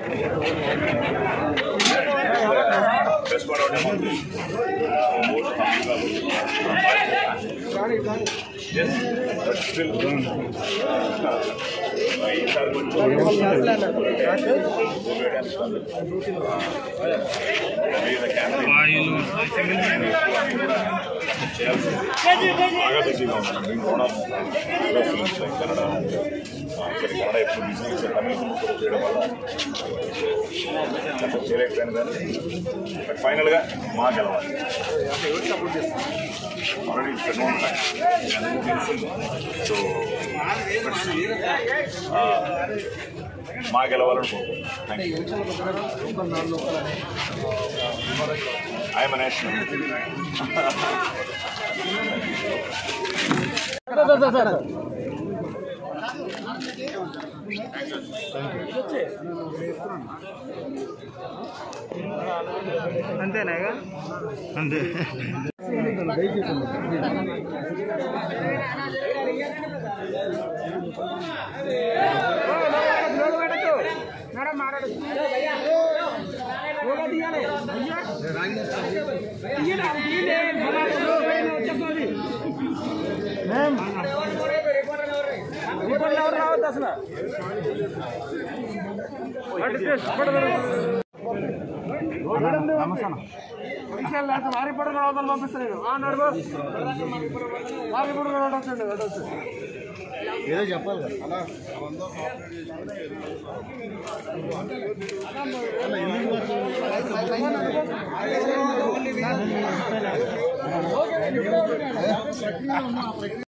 respond అవడం మూడు yes but still ఈసారి బాగా బిజీగా ఉన్నాను నేను కూడా ఫిల్మ్స్ కన్నడ సరే కన్నడ ఎప్పుడు బిజీ తమిళ ఫిల్మ్స్ కూడా చేయడం వల్ల అసలు చేయలేకపోయాను కానీ బట్ ఫైనల్గా మా గెలవాలి ఆల్రెడీ ఇట్స్ నోన్ సో మా గెలవాలని కోరుకుంటున్నాను ఐఎమ్ నేషనల్ అంతేనా అంతే ఎవరు రావద్దు అసలు వారి పొడ రావద్దని పంపిస్తలేదు నడుగు వారి పొడ రావడం వచ్చండి ఏదో చెప్పాలి కదా అలా ఎందుకు